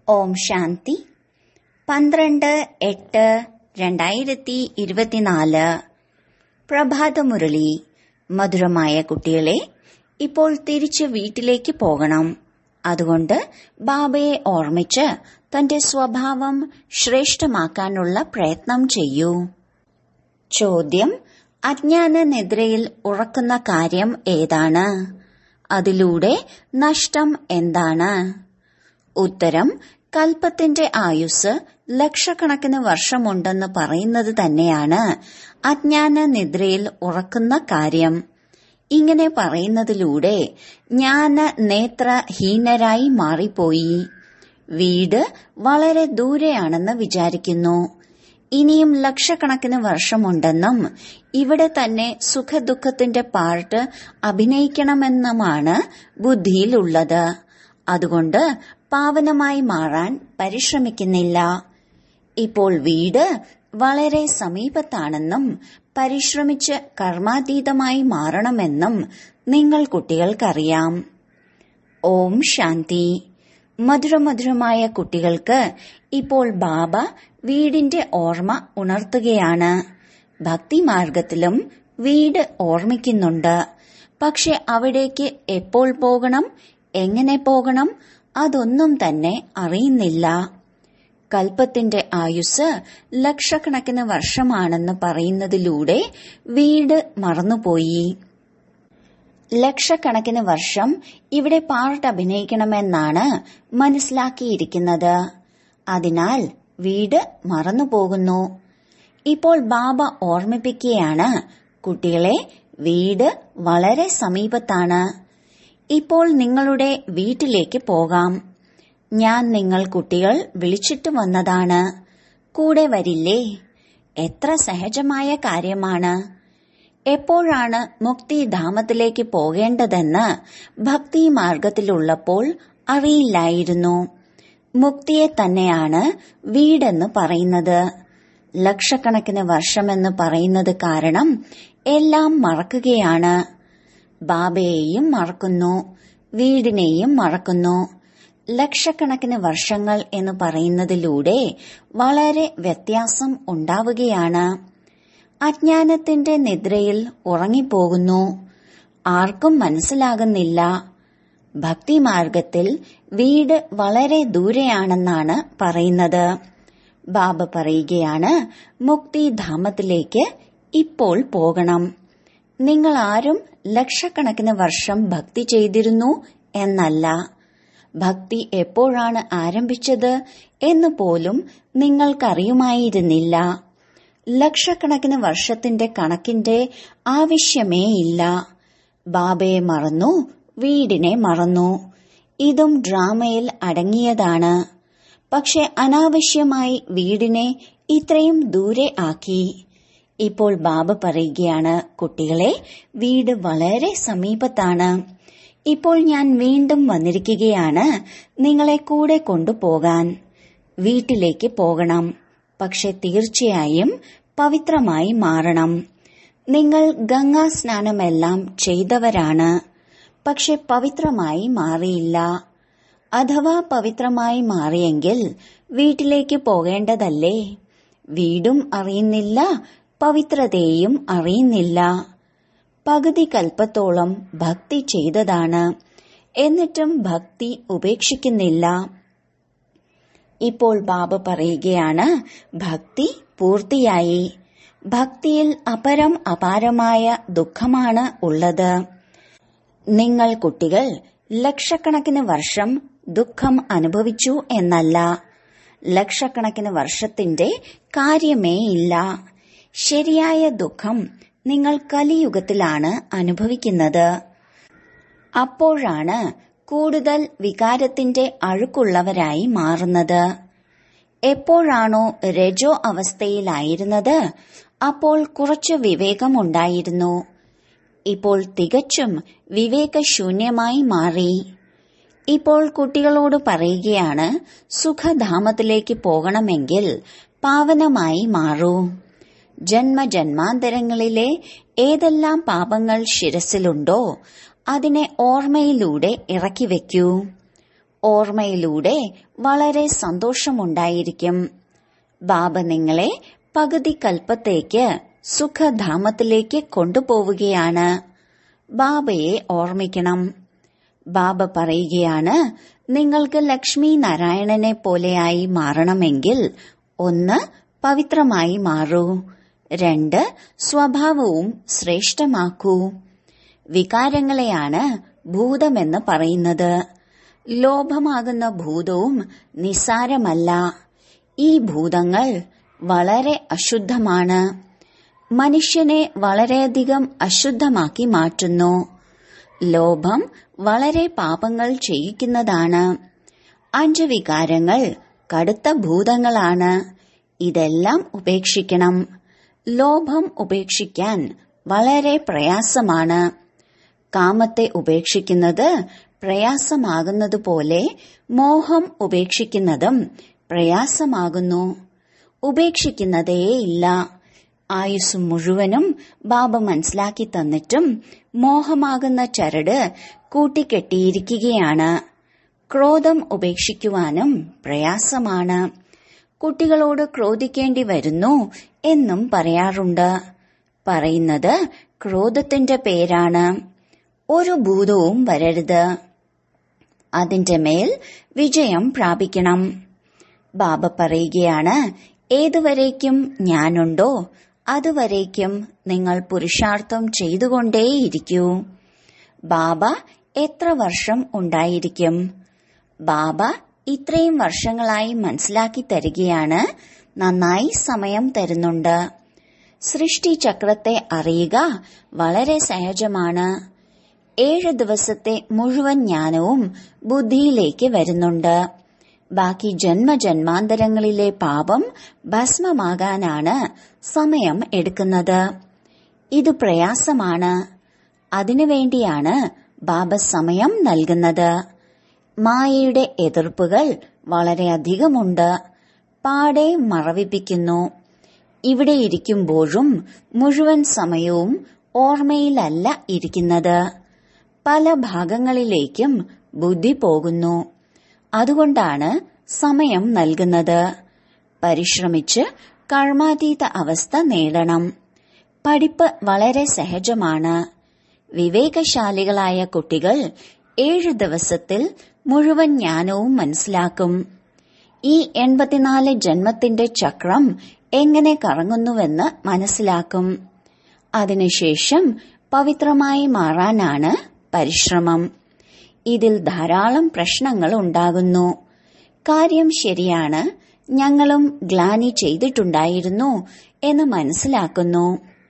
ഓം ശാന്തി പന്ത്രണ്ട് എട്ട് രണ്ടായിരത്തി ഇരുപത്തിനാല് പ്രഭാതമുരളി മധുരമായ കുട്ടികളെ ഇപ്പോൾ തിരിച്ച് വീട്ടിലേക്ക് പോകണം അതുകൊണ്ട് ബാബയെ ഓർമ്മിച്ച് തന്റെ സ്വഭാവം ശ്രേഷ്ഠമാക്കാനുള്ള പ്രയത്നം ചെയ്യൂ ചോദ്യം അജ്ഞാന നിദ്രയിൽ ഉറക്കുന്ന കാര്യം ഏതാണ് അതിലൂടെ നഷ്ടം എന്താണ് ഉത്തരം കൽപ്പത്തിന്റെ ആയുസ് ലക്ഷക്കണക്കിന് വർഷമുണ്ടെന്ന് പറയുന്നത് തന്നെയാണ് അജ്ഞാന നിദ്രയിൽ ഉറക്കുന്ന കാര്യം ഇങ്ങനെ പറയുന്നതിലൂടെ ജ്ഞാന നേത്രഹീനരായി മാറിപ്പോയി വീട് വളരെ ദൂരെയാണെന്ന് വിചാരിക്കുന്നു ഇനിയും ലക്ഷക്കണക്കിന് വർഷമുണ്ടെന്നും ഇവിടെ തന്നെ സുഖദുഃഖത്തിന്റെ പാർട്ട് അഭിനയിക്കണമെന്നുമാണ് ബുദ്ധിയിലുള്ളത് അതുകൊണ്ട് പാവനമായി മാറാൻ പരിശ്രമിക്കുന്നില്ല ഇപ്പോൾ വീട് വളരെ സമീപത്താണെന്നും പരിശ്രമിച്ച് കർമാതീതമായി മാറണമെന്നും നിങ്ങൾ കുട്ടികൾക്കറിയാം ഓം ശാന്തി മധുരമധുരമായ കുട്ടികൾക്ക് ഇപ്പോൾ ബാബ വീടിന്റെ ഓർമ്മ ഉണർത്തുകയാണ് ഭക്തിമാർഗത്തിലും വീട് ഓർമ്മിക്കുന്നുണ്ട് പക്ഷെ അവിടേക്ക് എപ്പോൾ പോകണം എങ്ങനെ പോകണം അതൊന്നും തന്നെ അറിയുന്നില്ല കൽപ്പത്തിന്റെ ആയുസ് ലക്ഷക്കണക്കിന് വർഷമാണെന്ന് പറയുന്നതിലൂടെ വീട് മറന്നുപോയി ലക്ഷക്കണക്കിന് വർഷം ഇവിടെ പാർട്ട് അഭിനയിക്കണമെന്നാണ് മനസ്സിലാക്കിയിരിക്കുന്നത് അതിനാൽ വീട് മറന്നുപോകുന്നു ഇപ്പോൾ ബാബ ഓർമ്മിപ്പിക്കുകയാണ് കുട്ടികളെ വീട് വളരെ സമീപത്താണ് ഇപ്പോൾ നിങ്ങളുടെ വീട്ടിലേക്ക് പോകാം ഞാൻ നിങ്ങൾ കുട്ടികൾ വിളിച്ചിട്ട് വന്നതാണ് കൂടെ വരില്ലേ എത്ര സഹജമായ കാര്യമാണ് എപ്പോഴാണ് മുക്തിധാമത്തിലേക്ക് പോകേണ്ടതെന്ന് ഭക്തി മാർഗത്തിലുള്ളപ്പോൾ അറിയില്ലായിരുന്നു മുക്തിയെ തന്നെയാണ് വീടെന്ന് പറയുന്നത് ലക്ഷക്കണക്കിന് വർഷമെന്ന് പറയുന്നത് കാരണം എല്ലാം മറക്കുകയാണ് ബാബയെയും മറക്കുന്നു വീടിനെയും മറക്കുന്നു ലക്ഷക്കണക്കിന് വർഷങ്ങൾ എന്ന് പറയുന്നതിലൂടെ വളരെ വ്യത്യാസം ഉണ്ടാവുകയാണ് അജ്ഞാനത്തിന്റെ നിദ്രയിൽ ഉറങ്ങിപ്പോകുന്നു ആർക്കും മനസ്സിലാകുന്നില്ല ഭക്തിമാർഗത്തിൽ വീട് വളരെ ദൂരെയാണെന്നാണ് പറയുന്നത് ബാബ പറയുകയാണ് മുക്തിധാമത്തിലേക്ക് ഇപ്പോൾ പോകണം നിങ്ങൾ ആരും ലക്ഷക്കണക്കിന് വർഷം ഭക്തി ചെയ്തിരുന്നു എന്നല്ല ഭക്തി എപ്പോഴാണ് ആരംഭിച്ചത് എന്ന് പോലും നിങ്ങൾക്കറിയുമായിരുന്നില്ല ലക്ഷക്കണക്കിന് വർഷത്തിന്റെ കണക്കിന്റെ ആവശ്യമേ ഇല്ല ബാബയെ മറന്നു വീടിനെ മറന്നു ഇതും ഡ്രാമയിൽ അടങ്ങിയതാണ് പക്ഷെ അനാവശ്യമായി വീടിനെ ഇത്രയും ദൂരെ ആക്കി ഇപ്പോൾ ബാബ പറയുകയാണ് കുട്ടികളെ വീട് വളരെ സമീപത്താണ് ഇപ്പോൾ ഞാൻ വീണ്ടും വന്നിരിക്കുകയാണ് നിങ്ങളെ കൂടെ കൊണ്ടുപോകാൻ വീട്ടിലേക്ക് പോകണം പക്ഷെ തീർച്ചയായും പവിത്രമായി മാറണം നിങ്ങൾ ഗംഗാ സ്നാനമെല്ലാം ചെയ്തവരാണ് പക്ഷെ പവിത്രമായി മാറിയില്ല അഥവാ പവിത്രമായി മാറിയെങ്കിൽ വീട്ടിലേക്ക് പോകേണ്ടതല്ലേ വീടും അറിയുന്നില്ല പവിത്രതയും അറിയുന്നില്ല പകുതി കൽപ്പത്തോളം ഭക്തി ചെയ്തതാണ് എന്നിട്ടും ഭക്തി ഉപേക്ഷിക്കുന്നില്ല ഇപ്പോൾ ബാബ പറയുകയാണ് ഭക്തി പൂർത്തിയായി ഭക്തിയിൽ അപരം അപാരമായ ദുഃഖമാണ് ഉള്ളത് നിങ്ങൾ കുട്ടികൾ ലക്ഷക്കണക്കിന് വർഷം ദുഃഖം അനുഭവിച്ചു എന്നല്ല ലക്ഷക്കണക്കിന് വർഷത്തിന്റെ കാര്യമേ ഇല്ല ശരിയായ ദുഃഖം നിങ്ങൾ കലിയുഗത്തിലാണ് അനുഭവിക്കുന്നത് അപ്പോഴാണ് കൂടുതൽ വികാരത്തിന്റെ അഴുക്കുള്ളവരായി മാറുന്നത് എപ്പോഴാണോ രജോ അവസ്ഥയിലായിരുന്നത് അപ്പോൾ കുറച്ച് വിവേകമുണ്ടായിരുന്നു ഇപ്പോൾ തികച്ചും വിവേകശൂന്യമായി മാറി ഇപ്പോൾ കുട്ടികളോട് പറയുകയാണ് സുഖധാമത്തിലേക്ക് പോകണമെങ്കിൽ പാവനമായി മാറൂ ജന്മജന്മാന്തരങ്ങളിലെ ഏതെല്ലാം പാപങ്ങൾ ശിരസിലുണ്ടോ അതിനെ ഓർമ്മയിലൂടെ ഇറക്കി വെക്കൂ ഓർമ്മയിലൂടെ വളരെ സന്തോഷമുണ്ടായിരിക്കും ബാബ നിങ്ങളെ പകുതി കൽപ്പത്തേക്ക് സുഖധാമത്തിലേക്ക് കൊണ്ടുപോവുകയാണ് ബാബയെ ഓർമ്മിക്കണം ബാബ പറയുകയാണ് നിങ്ങൾക്ക് ലക്ഷ്മി നാരായണനെ പോലെയായി മാറണമെങ്കിൽ ഒന്ന് പവിത്രമായി മാറൂ രണ്ട് സ്വഭാവവും ശ്രേഷ്ഠമാക്കൂ വികാരങ്ങളെയാണ് ഭൂതമെന്ന് പറയുന്നത് ലോഭമാകുന്ന ഭൂതവും നിസ്സാരമല്ല ഈ ഭൂതങ്ങൾ വളരെ അശുദ്ധമാണ് മനുഷ്യനെ വളരെയധികം അശുദ്ധമാക്കി മാറ്റുന്നു ലോഭം വളരെ പാപങ്ങൾ ചെയ്യിക്കുന്നതാണ് അഞ്ച് വികാരങ്ങൾ കടുത്ത ഭൂതങ്ങളാണ് ഇതെല്ലാം ഉപേക്ഷിക്കണം ലോഭം ഉപേക്ഷിക്കാൻ വളരെ പ്രയാസമാണ് കാമത്തെ ഉപേക്ഷിക്കുന്നത് പ്രയാസമാകുന്നതുപോലെ മോഹം ഉപേക്ഷിക്കുന്നതും പ്രയാസമാകുന്നു ഉപേക്ഷിക്കുന്നതേയില്ല ആയുസ് മുഴുവനും ബാബ മനസ്സിലാക്കി തന്നിട്ടും മോഹമാകുന്ന ചരട് കൂട്ടിക്കെട്ടിയിരിക്കുകയാണ് ക്രോധം ഉപേക്ഷിക്കുവാനും പ്രയാസമാണ് കുട്ടികളോട് ക്രോധിക്കേണ്ടി വരുന്നു എന്നും പറയാറുണ്ട് പറയുന്നത് ക്രോധത്തിന്റെ പേരാണ് ഒരു ഭൂതവും വരരുത് അതിന്റെ മേൽ വിജയം പ്രാപിക്കണം ബാബ പറയുകയാണ് ഏതുവരേക്കും ഞാനുണ്ടോ അതുവരേക്കും നിങ്ങൾ പുരുഷാർത്ഥം ചെയ്തുകൊണ്ടേയിരിക്കൂ ബാബ എത്ര വർഷം ഉണ്ടായിരിക്കും ബാബ ഇത്രയും വർഷങ്ങളായി മനസ്സിലാക്കി തരികയാണ് നന്നായി സമയം തരുന്നുണ്ട് സൃഷ്ടി ചക്രത്തെ അറിയുക വളരെ സഹജമാണ് ഏഴ് ദിവസത്തെ മുഴുവൻ ജ്ഞാനവും ബുദ്ധിയിലേക്ക് വരുന്നുണ്ട് ബാക്കി ജന്മജന്മാന്തരങ്ങളിലെ പാപം ഭസ്മമാകാനാണ് സമയം എടുക്കുന്നത് ഇത് പ്രയാസമാണ് അതിനുവേണ്ടിയാണ് ബാബ സമയം നൽകുന്നത് മായയുടെ എതിർപ്പുകൾ വളരെയധികമുണ്ട് പാടെ മറവിപ്പിക്കുന്നു ഇവിടെ ഇരിക്കുമ്പോഴും മുഴുവൻ സമയവും ഓർമ്മയിലല്ല ഇരിക്കുന്നത് പല ഭാഗങ്ങളിലേക്കും ബുദ്ധി പോകുന്നു അതുകൊണ്ടാണ് സമയം നൽകുന്നത് പരിശ്രമിച്ച് കർമാതീത അവസ്ഥ നേടണം പഠിപ്പ് വളരെ സഹജമാണ് വിവേകശാലികളായ കുട്ടികൾ ഏഴ് ദിവസത്തിൽ മുഴുവൻ ജ്ഞാനവും മനസ്സിലാക്കും ഈ എൺപത്തിനാല് ജന്മത്തിന്റെ ചക്രം എങ്ങനെ കറങ്ങുന്നുവെന്ന് മനസ്സിലാക്കും അതിനുശേഷം പവിത്രമായി മാറാനാണ് പരിശ്രമം ഇതിൽ ധാരാളം പ്രശ്നങ്ങൾ ഉണ്ടാകുന്നു കാര്യം ശരിയാണ് ഞങ്ങളും ഗ്ലാനി ചെയ്തിട്ടുണ്ടായിരുന്നു എന്ന് മനസ്സിലാക്കുന്നു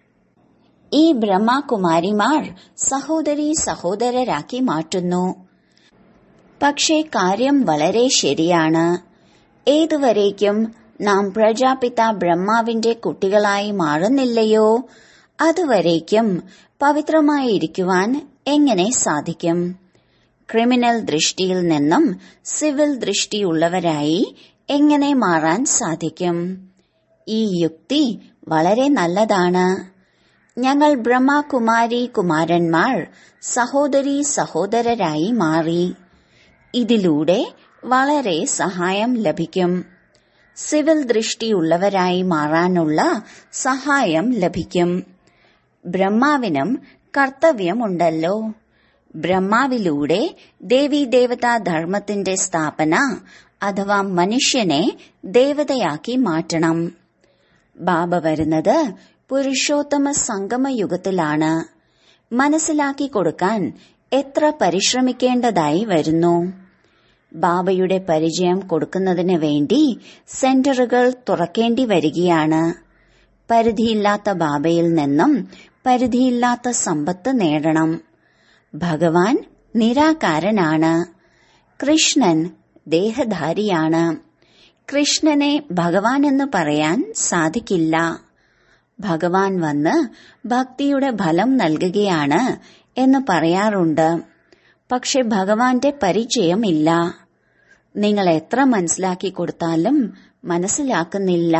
ഈ ബ്രഹ്മകുമാരിമാർ സഹോദരി സഹോദരരാക്കി മാറ്റുന്നു പക്ഷേ കാര്യം വളരെ ശരിയാണ് ഏതുവരേക്കും നാം പ്രജാപിത ബ്രഹ്മാവിന്റെ കുട്ടികളായി മാറുന്നില്ലയോ അതുവരേക്കും പവിത്രമായിരിക്കുവാൻ എങ്ങനെ സാധിക്കും ക്രിമിനൽ ദൃഷ്ടിയിൽ നിന്നും സിവിൽ ദൃഷ്ടിയുള്ളവരായി എങ്ങനെ മാറാൻ സാധിക്കും ഈ യുക്തി വളരെ നല്ലതാണ് ഞങ്ങൾ ബ്രഹ്മകുമാരി കുമാരന്മാർ സഹോദരി സഹോദരരായി മാറി ഇതിലൂടെ വളരെ സഹായം ലഭിക്കും സിവിൽ ദൃഷ്ടിയുള്ളവരായി മാറാനുള്ള സഹായം ലഭിക്കും ബ്രഹ്മാവിനും കർത്തവ്യമുണ്ടല്ലോ ബ്രഹ്മാവിലൂടെ ദേവീദേവതാ ധർമ്മത്തിന്റെ സ്ഥാപന അഥവാ മനുഷ്യനെ ദേവതയാക്കി മാറ്റണം ബാബ വരുന്നത് പുരുഷോത്തമ സംഗമയുഗത്തിലാണ് മനസ്സിലാക്കി കൊടുക്കാൻ എത്ര പരിശ്രമിക്കേണ്ടതായി വരുന്നു ബാബയുടെ പരിചയം കൊടുക്കുന്നതിന് വേണ്ടി സെന്ററുകൾ തുറക്കേണ്ടി വരികയാണ് പരിധിയില്ലാത്ത ബാബയിൽ നിന്നും പരിധിയില്ലാത്ത സമ്പത്ത് നേടണം ഭഗവാൻ നിരാകാരനാണ് കൃഷ്ണൻ ദേഹധാരിയാണ് കൃഷ്ണനെ ഭഗവാൻ എന്ന് പറയാൻ സാധിക്കില്ല ഭഗവാൻ വന്ന് ഭക്തിയുടെ ഫലം നൽകുകയാണ് എന്ന് പറയാറുണ്ട് പക്ഷെ ഭഗവാന്റെ പരിചയമില്ല നിങ്ങൾ എത്ര മനസ്സിലാക്കി കൊടുത്താലും മനസ്സിലാക്കുന്നില്ല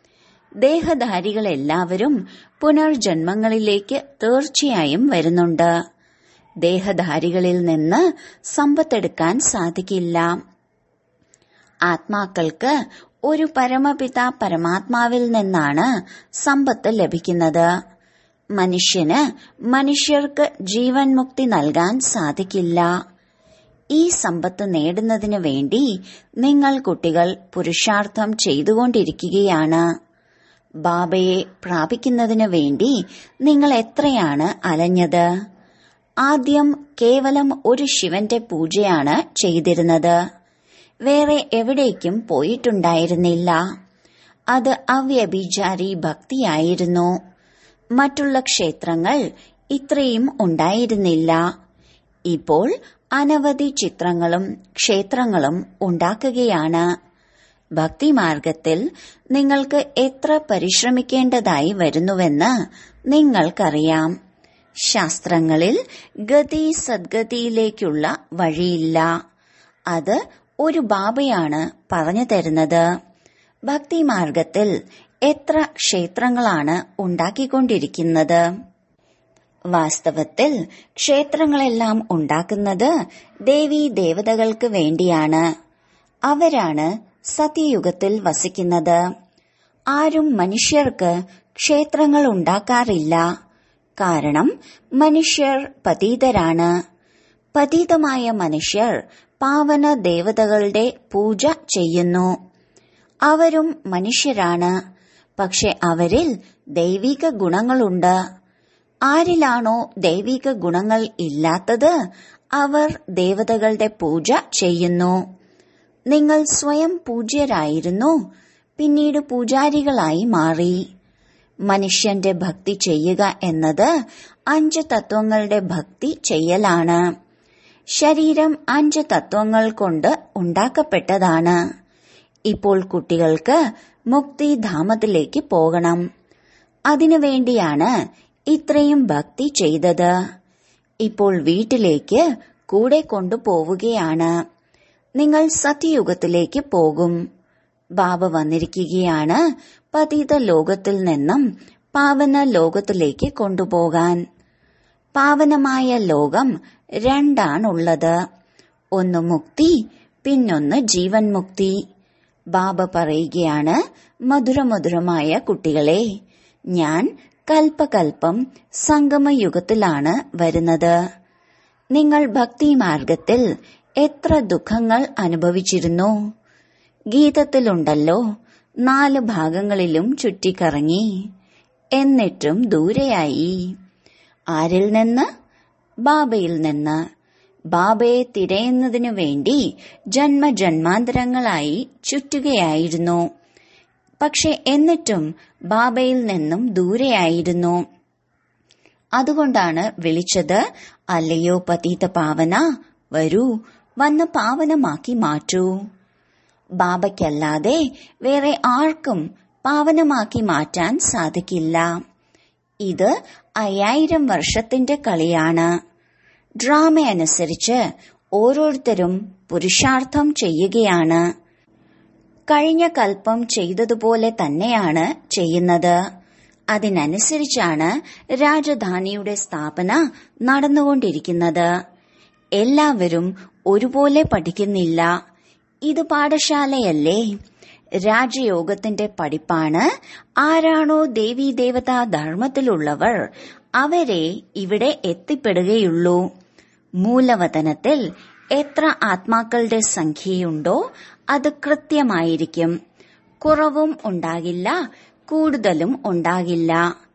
ദേഹധാരികളെല്ലാവരും പുനർജന്മങ്ങളിലേക്ക് തീർച്ചയായും വരുന്നുണ്ട് ദേഹധാരികളിൽ നിന്ന് സമ്പത്തെടുക്കാൻ സാധിക്കില്ല ആത്മാക്കൾക്ക് ഒരു പരമപിത പരമാത്മാവിൽ നിന്നാണ് സമ്പത്ത് ലഭിക്കുന്നത് മനുഷ്യന് മനുഷ്യർക്ക് ജീവൻ മുക്തി നൽകാൻ സാധിക്കില്ല ഈ സമ്പത്ത് നേടുന്നതിനു വേണ്ടി നിങ്ങൾ കുട്ടികൾ പുരുഷാർത്ഥം ചെയ്തുകൊണ്ടിരിക്കുകയാണ് ബാബയെ പ്രാപിക്കുന്നതിനു വേണ്ടി നിങ്ങൾ എത്രയാണ് അലഞ്ഞത് ആദ്യം കേവലം ഒരു ശിവന്റെ പൂജയാണ് ചെയ്തിരുന്നത് വേറെ എവിടേക്കും പോയിട്ടുണ്ടായിരുന്നില്ല അത് അവ്യഭിചാരി ഭക്തിയായിരുന്നു മറ്റുള്ള ക്ഷേത്രങ്ങൾ ഇത്രയും ഉണ്ടായിരുന്നില്ല ഇപ്പോൾ അനവധി ചിത്രങ്ങളും ക്ഷേത്രങ്ങളും ഉണ്ടാക്കുകയാണ് ഭക്തിമാർഗത്തിൽ നിങ്ങൾക്ക് എത്ര പരിശ്രമിക്കേണ്ടതായി വരുന്നുവെന്ന് നിങ്ങൾക്കറിയാം ശാസ്ത്രങ്ങളിൽ ഗതി സദ്ഗതിയിലേക്കുള്ള വഴിയില്ല അത് ഒരു ബാബയാണ് പറഞ്ഞു തരുന്നത് ഭക്തിമാർഗത്തിൽ എത്ര ക്ഷേത്രങ്ങളാണ് ഉണ്ടാക്കിക്കൊണ്ടിരിക്കുന്നത് വാസ്തവത്തിൽ ക്ഷേത്രങ്ങളെല്ലാം ഉണ്ടാക്കുന്നത് ദേവീ ദേവതകൾക്ക് വേണ്ടിയാണ് അവരാണ് സത്യയുഗത്തിൽ വസിക്കുന്നത് ആരും മനുഷ്യർക്ക് ക്ഷേത്രങ്ങൾ ഉണ്ടാക്കാറില്ല കാരണം മനുഷ്യർ പതീതരാണ് പതീതമായ മനുഷ്യർ പാവന ദേവതകളുടെ പൂജ ചെയ്യുന്നു അവരും മനുഷ്യരാണ് പക്ഷെ അവരിൽ ദൈവിക ഗുണങ്ങളുണ്ട് ആരിലാണോ ദൈവിക ഗുണങ്ങൾ ഇല്ലാത്തത് അവർ ദേവതകളുടെ പൂജ ചെയ്യുന്നു നിങ്ങൾ സ്വയം പൂജ്യരായിരുന്നു പിന്നീട് പൂജാരികളായി മാറി മനുഷ്യന്റെ ഭക്തി ചെയ്യുക എന്നത് അഞ്ച് തത്വങ്ങളുടെ ഭക്തി ചെയ്യലാണ് ശരീരം അഞ്ച് തത്വങ്ങൾ കൊണ്ട് ഉണ്ടാക്കപ്പെട്ടതാണ് ഇപ്പോൾ കുട്ടികൾക്ക് മുക്തിധാമത്തിലേക്ക് പോകണം അതിനുവേണ്ടിയാണ് ഇത്രയും ഭക്തി ചെയ്തത് ഇപ്പോൾ വീട്ടിലേക്ക് കൂടെ കൊണ്ടുപോവുകയാണ് നിങ്ങൾ സത്യയുഗത്തിലേക്ക് പോകും ബാബ വന്നിരിക്കുകയാണ് പതിത ലോകത്തിൽ നിന്നും പാവന ലോകത്തിലേക്ക് കൊണ്ടുപോകാൻ പാവനമായ ലോകം രണ്ടാണുള്ളത് ഒന്ന് മുക്തി പിന്നൊന്ന് ജീവൻ മുക്തി ബാബ പറയുകയാണ് മധുരമധുരമായ കുട്ടികളെ ഞാൻ കൽപ്പകൽപ്പം സംഗമയുഗത്തിലാണ് വരുന്നത് നിങ്ങൾ ഭക്തിമാർഗത്തിൽ എത്ര ദുഃഖങ്ങൾ അനുഭവിച്ചിരുന്നു ഗീതത്തിലുണ്ടല്ലോ നാല് ഭാഗങ്ങളിലും ചുറ്റിക്കറങ്ങി എന്നിട്ടും ദൂരെയായി ആരിൽ നിന്ന് ബാബയിൽ നിന്ന് ബാബയെ തിരയുന്നതിനു വേണ്ടി ജന്മജന്മാന്തരങ്ങളായി ചുറ്റുകയായിരുന്നു പക്ഷെ എന്നിട്ടും ബാബയിൽ നിന്നും ദൂരെയായിരുന്നു അതുകൊണ്ടാണ് വിളിച്ചത് അല്ലയോ പതീത പാവന വരൂ വന്ന് പാവനമാക്കി മാറ്റൂ ബാബയ്ക്കല്ലാതെ വേറെ ആർക്കും പാവനമാക്കി മാറ്റാൻ സാധിക്കില്ല ഇത് അയ്യായിരം വർഷത്തിന്റെ കളിയാണ് ഡ്രാമ അനുസരിച്ച് ഓരോരുത്തരും പുരുഷാർത്ഥം ചെയ്യുകയാണ് കഴിഞ്ഞ കൽപ്പം ചെയ്തതുപോലെ തന്നെയാണ് ചെയ്യുന്നത് അതിനനുസരിച്ചാണ് രാജധാനിയുടെ സ്ഥാപന നടന്നുകൊണ്ടിരിക്കുന്നത് എല്ലാവരും ഒരുപോലെ പഠിക്കുന്നില്ല ഇത് പാഠശാലയല്ലേ രാജയോഗത്തിന്റെ പഠിപ്പാണ് ആരാണോ ദേവീ ദേവതാ ധർമ്മത്തിലുള്ളവർ അവരെ ഇവിടെ എത്തിപ്പെടുകയുള്ളൂ മൂലവതനത്തിൽ എത്ര ആത്മാക്കളുടെ സംഖ്യയുണ്ടോ അത് കൃത്യമായിരിക്കും കുറവും ഉണ്ടാകില്ല കൂടുതലും ഉണ്ടാകില്ല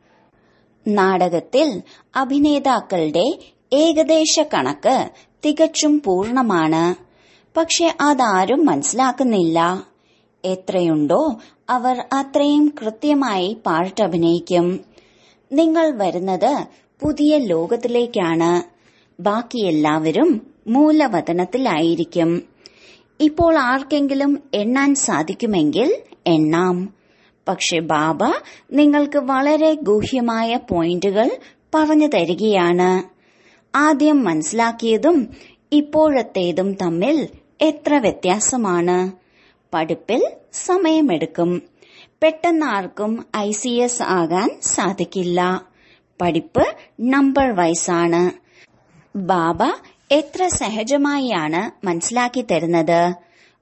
നാടകത്തിൽ അഭിനേതാക്കളുടെ ഏകദേശ കണക്ക് തികച്ചും പൂർണമാണ് പക്ഷെ അതാരും മനസ്സിലാക്കുന്നില്ല എത്രയുണ്ടോ അവർ അത്രയും കൃത്യമായി പാട്ടഭിനയിക്കും നിങ്ങൾ വരുന്നത് പുതിയ ലോകത്തിലേക്കാണ് ബാക്കി എല്ലാവരും മൂലവതനത്തിലായിരിക്കും ഇപ്പോൾ ആർക്കെങ്കിലും എണ്ണാൻ സാധിക്കുമെങ്കിൽ എണ്ണാം പക്ഷെ ബാബ നിങ്ങൾക്ക് വളരെ ഗൂഹ്യമായ പോയിന്റുകൾ പറഞ്ഞു തരികയാണ് ആദ്യം മനസ്സിലാക്കിയതും ഇപ്പോഴത്തേതും തമ്മിൽ എത്ര വ്യത്യാസമാണ് പഠിപ്പിൽ സമയമെടുക്കും പെട്ടെന്ന് ആർക്കും ഐ സി എസ് ആകാൻ സാധിക്കില്ല പഠിപ്പ് നമ്പർ വൈസാണ് ബാബ എത്ര സഹജമായാണ് മനസ്സിലാക്കി തരുന്നത്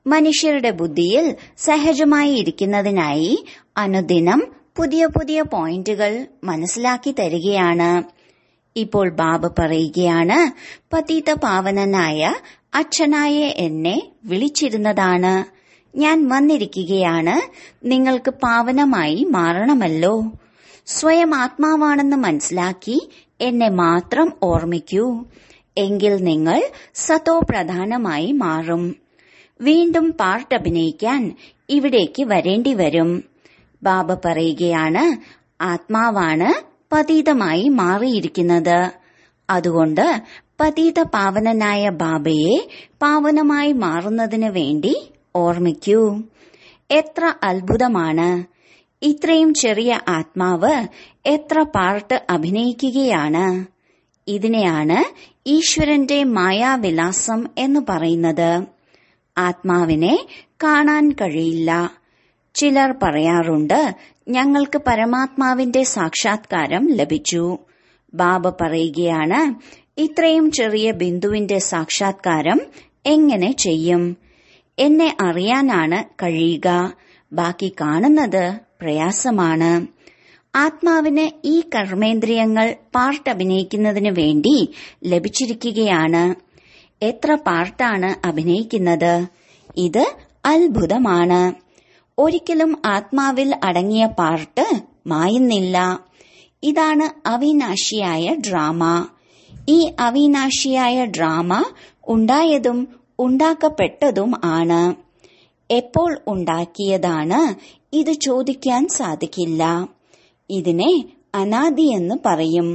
മനുഷ്യരുടെ ബുദ്ധിയിൽ സഹജമായി ഇരിക്കുന്നതിനായി അനുദിനം പുതിയ പുതിയ പോയിന്റുകൾ മനസ്സിലാക്കി തരികയാണ് ഇപ്പോൾ ബാബ പറയുകയാണ് പതീത പാവനനായ അച്ഛനായ എന്നെ വിളിച്ചിരുന്നതാണ് ഞാൻ വന്നിരിക്കുകയാണ് നിങ്ങൾക്ക് പാവനമായി മാറണമല്ലോ സ്വയം ആത്മാവാണെന്ന് മനസ്സിലാക്കി എന്നെ മാത്രം ഓർമ്മിക്കൂ എങ്കിൽ നിങ്ങൾ സതോ പ്രധാനമായി മാറും വീണ്ടും പാർട്ട് അഭിനയിക്കാൻ ഇവിടേക്ക് വരേണ്ടി വരും ബാബ പറയുകയാണ് ആത്മാവാണ് പതീതമായി മാറിയിരിക്കുന്നത് അതുകൊണ്ട് പതീത പാവനനായ ബാബയെ പാവനമായി മാറുന്നതിന് വേണ്ടി ഓർമ്മിക്കൂ എത്ര അത്ഭുതമാണ് ഇത്രയും ചെറിയ ആത്മാവ് എത്ര പാർട്ട് അഭിനയിക്കുകയാണ് ഇതിനെയാണ് ഈശ്വരന്റെ മായാവിലാസം എന്ന് പറയുന്നത് ആത്മാവിനെ കാണാൻ കഴിയില്ല ചിലർ പറയാറുണ്ട് ഞങ്ങൾക്ക് പരമാത്മാവിന്റെ സാക്ഷാത്കാരം ലഭിച്ചു ബാബ പറയുകയാണ് ഇത്രയും ചെറിയ ബിന്ദുവിന്റെ സാക്ഷാത്കാരം എങ്ങനെ ചെയ്യും എന്നെ അറിയാനാണ് കഴിയുക ബാക്കി കാണുന്നത് പ്രയാസമാണ് ആത്മാവിന് ഈ കർമ്മേന്ദ്രിയങ്ങൾ പാർട്ട് അഭിനയിക്കുന്നതിന് വേണ്ടി ലഭിച്ചിരിക്കുകയാണ് എത്ര പാർട്ടാണ് അഭിനയിക്കുന്നത് ഇത് അത്ഭുതമാണ് ഒരിക്കലും ആത്മാവിൽ അടങ്ങിയ പാർട്ട് മായുന്നില്ല ഇതാണ് അവിനാശിയായ ഡ്രാമ ഈ അവിനാശിയായ ഡ്രാമ ഉണ്ടായതും ഉണ്ടാക്കപ്പെട്ടതും ആണ് എപ്പോൾ ഉണ്ടാക്കിയതാണ് ഇത് ചോദിക്കാൻ സാധിക്കില്ല ഇതിനെ അനാദി എന്ന് പറയും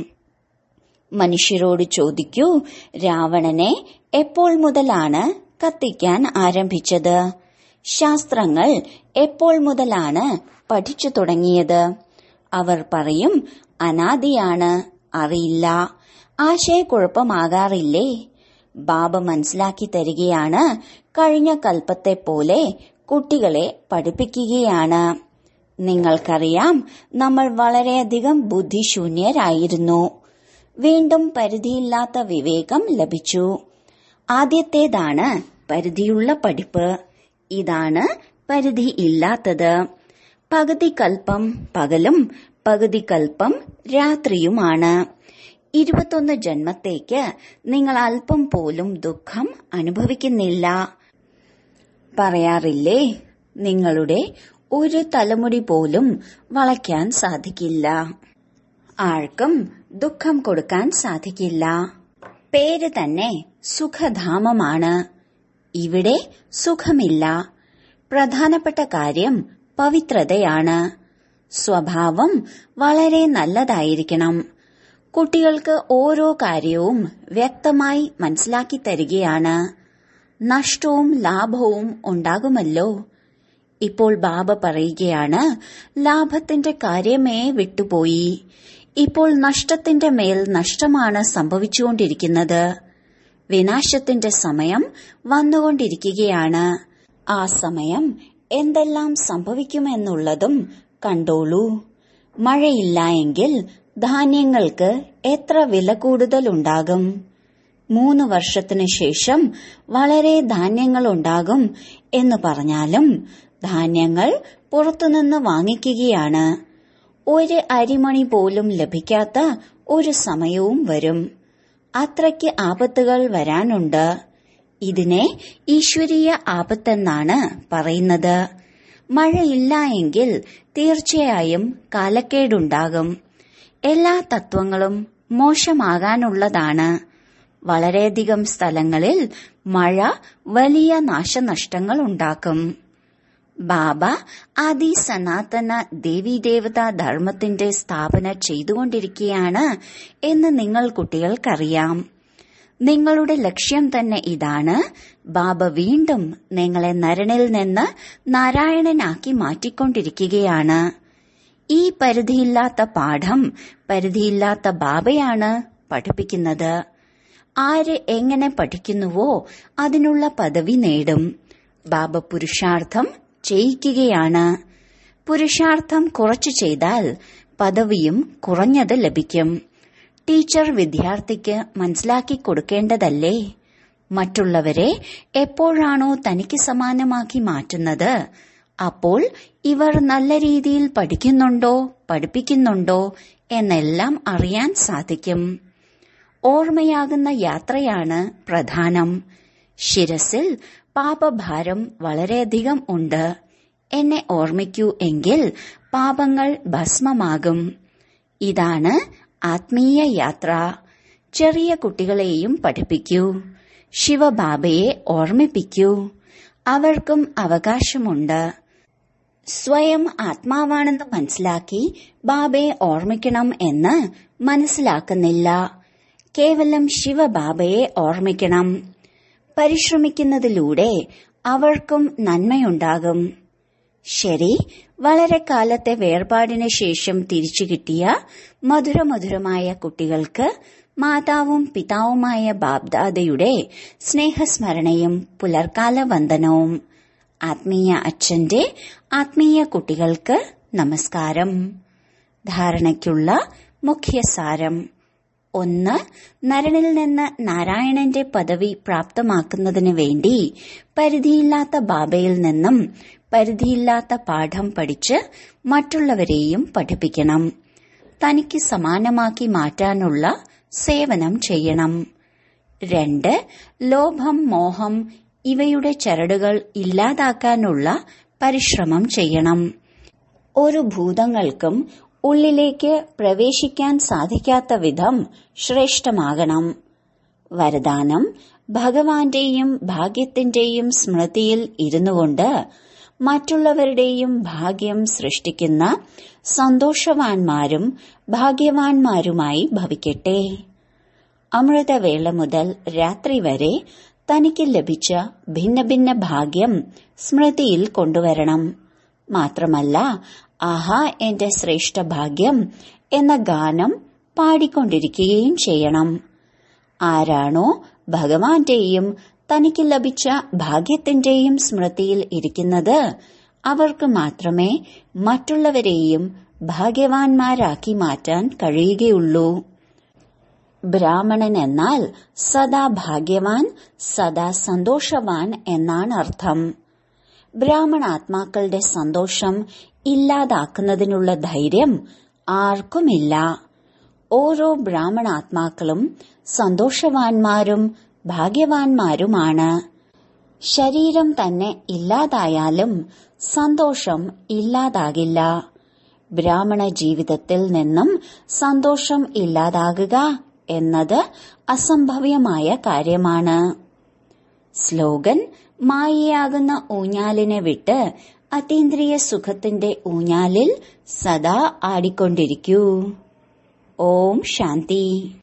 മനുഷ്യരോട് ചോദിക്കൂ രാവണനെ എപ്പോൾ മുതലാണ് കത്തിക്കാൻ ആരംഭിച്ചത് ശാസ്ത്രങ്ങൾ എപ്പോൾ മുതലാണ് പഠിച്ചു തുടങ്ങിയത് അവർ പറയും അനാദിയാണ് അറിയില്ല ആശയക്കുഴപ്പമാകാറില്ലേ ബാബ മനസ്സിലാക്കി തരികയാണ് കഴിഞ്ഞ കൽപ്പത്തെ പോലെ കുട്ടികളെ പഠിപ്പിക്കുകയാണ് നിങ്ങൾക്കറിയാം നമ്മൾ വളരെയധികം ബുദ്ധിശൂന്യരായിരുന്നു വീണ്ടും പരിധിയില്ലാത്ത വിവേകം ലഭിച്ചു ആദ്യത്തേതാണ് പരിധിയുള്ള പഠിപ്പ് ഇതാണ് പരിധി ഇല്ലാത്തത് പകുതി കൽപ്പം പകലും പകുതി കൽപ്പം രാത്രിയുമാണ് ഇരുപത്തൊന്ന് ജന്മത്തേക്ക് നിങ്ങൾ അല്പം പോലും ദുഃഖം അനുഭവിക്കുന്നില്ല പറയാറില്ലേ നിങ്ങളുടെ ഒരു തലമുടി പോലും വളയ്ക്കാൻ സാധിക്കില്ല ആർക്കും ദുഃഖം കൊടുക്കാൻ സാധിക്കില്ല പേര് തന്നെ സുഖധാമമാണ് ഇവിടെ സുഖമില്ല പ്രധാനപ്പെട്ട കാര്യം പവിത്രതയാണ് സ്വഭാവം വളരെ നല്ലതായിരിക്കണം കുട്ടികൾക്ക് ഓരോ കാര്യവും വ്യക്തമായി മനസ്സിലാക്കി തരികയാണ് നഷ്ടവും ലാഭവും ഉണ്ടാകുമല്ലോ ഇപ്പോൾ ബാബ പറയുകയാണ് ലാഭത്തിന്റെ കാര്യമേ വിട്ടുപോയി ഇപ്പോൾ നഷ്ടത്തിന്റെ മേൽ നഷ്ടമാണ് സംഭവിച്ചുകൊണ്ടിരിക്കുന്നത് വിനാശത്തിന്റെ സമയം വന്നുകൊണ്ടിരിക്കുകയാണ് ആ സമയം എന്തെല്ലാം സംഭവിക്കുമെന്നുള്ളതും കണ്ടോളൂ മഴയില്ല എങ്കിൽ ധാന്യങ്ങൾക്ക് എത്ര വില കൂടുതലുണ്ടാകും മൂന്ന് വർഷത്തിനു ശേഷം വളരെ ധാന്യങ്ങൾ ഉണ്ടാകും എന്ന് പറഞ്ഞാലും ധാന്യങ്ങൾ പുറത്തുനിന്ന് വാങ്ങിക്കുകയാണ് ഒരു അരിമണി പോലും ലഭിക്കാത്ത ഒരു സമയവും വരും അത്രയ്ക്ക് ആപത്തുകൾ വരാനുണ്ട് ഇതിനെ ഈശ്വരീയ ആപത്തെന്നാണ് പറയുന്നത് മഴയില്ല എങ്കിൽ തീർച്ചയായും കാലക്കേടുണ്ടാകും എല്ലാ തത്വങ്ങളും മോശമാകാനുള്ളതാണ് വളരെയധികം സ്ഥലങ്ങളിൽ മഴ വലിയ നാശനഷ്ടങ്ങൾ ഉണ്ടാക്കും ബാബ ആദി സനാതന ദേവീദേവതാ ധർമ്മത്തിന്റെ സ്ഥാപന ചെയ്തുകൊണ്ടിരിക്കുകയാണ് എന്ന് നിങ്ങൾ കുട്ടികൾക്കറിയാം നിങ്ങളുടെ ലക്ഷ്യം തന്നെ ഇതാണ് ബാബ വീണ്ടും നിങ്ങളെ നരനിൽ നിന്ന് നാരായണനാക്കി മാറ്റിക്കൊണ്ടിരിക്കുകയാണ് ഈ പരിധിയില്ലാത്ത പാഠം പരിധിയില്ലാത്ത ബാബയാണ് പഠിപ്പിക്കുന്നത് ആര് എങ്ങനെ പഠിക്കുന്നുവോ അതിനുള്ള പദവി നേടും ബാബ പുരുഷാർത്ഥം ചെയ്യിക്കുകയാണ് പുരുഷാർത്ഥം കുറച്ചു ചെയ്താൽ പദവിയും കുറഞ്ഞത് ലഭിക്കും ടീച്ചർ വിദ്യാർത്ഥിക്ക് മനസ്സിലാക്കി കൊടുക്കേണ്ടതല്ലേ മറ്റുള്ളവരെ എപ്പോഴാണോ തനിക്ക് സമാനമാക്കി മാറ്റുന്നത് അപ്പോൾ ഇവർ നല്ല രീതിയിൽ പഠിക്കുന്നുണ്ടോ പഠിപ്പിക്കുന്നുണ്ടോ എന്നെല്ലാം അറിയാൻ സാധിക്കും ഓർമ്മയാകുന്ന യാത്രയാണ് പ്രധാനം ശിരസിൽ പാപഭാരം വളരെയധികം ഉണ്ട് എന്നെ ഓർമ്മിക്കൂ എങ്കിൽ പാപങ്ങൾ ഭസ്മമാകും ഇതാണ് ആത്മീയ യാത്ര ചെറിയ കുട്ടികളെയും പഠിപ്പിക്കൂ ശിവബാബയെ ഓർമ്മിപ്പിക്കൂ അവർക്കും അവകാശമുണ്ട് സ്വയം ആത്മാവാണെന്ന് മനസ്സിലാക്കി ബാബയെ ഓർമ്മിക്കണം എന്ന് മനസ്സിലാക്കുന്നില്ല കേവലം ശിവബാബയെ ഓർമ്മിക്കണം പരിശ്രമിക്കുന്നതിലൂടെ അവർക്കും നന്മയുണ്ടാകും ശരി വളരെ കാലത്തെ വേർപാടിന് ശേഷം തിരിച്ചു കിട്ടിയ മധുരമധുരമായ കുട്ടികൾക്ക് മാതാവും പിതാവുമായ ബാബ്ദാദയുടെ സ്നേഹസ്മരണയും പുലർക്കാല വന്ദനവും ആത്മീയ അച്ഛന്റെ ആത്മീയ കുട്ടികൾക്ക് നമസ്കാരം ധാരണയ്ക്കുള്ള മുഖ്യസാരം ഒന്ന് നരനിൽ നിന്ന് നാരായണന്റെ പദവി പ്രാപ്തമാക്കുന്നതിന് വേണ്ടി പരിധിയില്ലാത്ത ബാബയിൽ നിന്നും പരിധിയില്ലാത്ത പാഠം പഠിച്ച് മറ്റുള്ളവരെയും പഠിപ്പിക്കണം തനിക്ക് സമാനമാക്കി മാറ്റാനുള്ള സേവനം ചെയ്യണം രണ്ട് ലോഭം മോഹം ഇവയുടെ ചരടുകൾ ഇല്ലാതാക്കാനുള്ള പരിശ്രമം ചെയ്യണം ഒരു ഭൂതങ്ങൾക്കും ഉള്ളിലേക്ക് പ്രവേശിക്കാൻ സാധിക്കാത്ത വിധം ശ്രേഷ്ഠമാകണം വരദാനം ഭഗവാന്റെയും ഭാഗ്യത്തിന്റെയും സ്മൃതിയിൽ ഇരുന്നുകൊണ്ട് മറ്റുള്ളവരുടെയും ഭാഗ്യം സൃഷ്ടിക്കുന്ന സന്തോഷവാന്മാരും ഭാഗ്യവാന്മാരുമായി ഭവിക്കട്ടെ അമൃതവേള മുതൽ രാത്രി വരെ തനിക്ക് ലഭിച്ച ഭിന്ന ഭിന്ന ഭാഗ്യം സ്മൃതിയിൽ കൊണ്ടുവരണം മാത്രമല്ല ആഹാ എന്റെ ശ്രേഷ്ഠ ഭാഗ്യം എന്ന ഗാനം പാടിക്കൊണ്ടിരിക്കുകയും ചെയ്യണം ആരാണോ ഭഗവാന്റെയും തനിക്ക് ലഭിച്ച ഭാഗ്യത്തിന്റെയും സ്മൃതിയിൽ ഇരിക്കുന്നത് അവർക്ക് മാത്രമേ മറ്റുള്ളവരെയും ഭാഗ്യവാന്മാരാക്കി മാറ്റാൻ കഴിയുകയുള്ളൂ ബ്രാഹ്മണൻ എന്നാൽ സദാ ഭാഗ്യവാൻ സദാ സന്തോഷവാൻ എന്നാണ് അർത്ഥം ബ്രാഹ്മണാത്മാക്കളുടെ സന്തോഷം ഇല്ലാതാക്കുന്നതിനുള്ള ധൈര്യം ആർക്കുമില്ല ഓരോ ബ്രാഹ്മണാത്മാക്കളും സന്തോഷവാന്മാരും ഭാഗ്യവാന്മാരുമാണ് ശരീരം തന്നെ ഇല്ലാതായാലും സന്തോഷം ഇല്ലാതാകില്ല ബ്രാഹ്മണ ജീവിതത്തിൽ നിന്നും സന്തോഷം ഇല്ലാതാകുക എന്നത് അസംഭവ്യമായ കാര്യമാണ് സ്ലോഗൻ മായയാകുന്ന ഊഞ്ഞാലിനെ വിട്ട് അതീന്ദ്രിയ സുഖത്തിന്റെ ഊഞ്ഞാലിൽ സദാ ആടിക്കൊണ്ടിരിക്കൂ ഓം ശാന്തി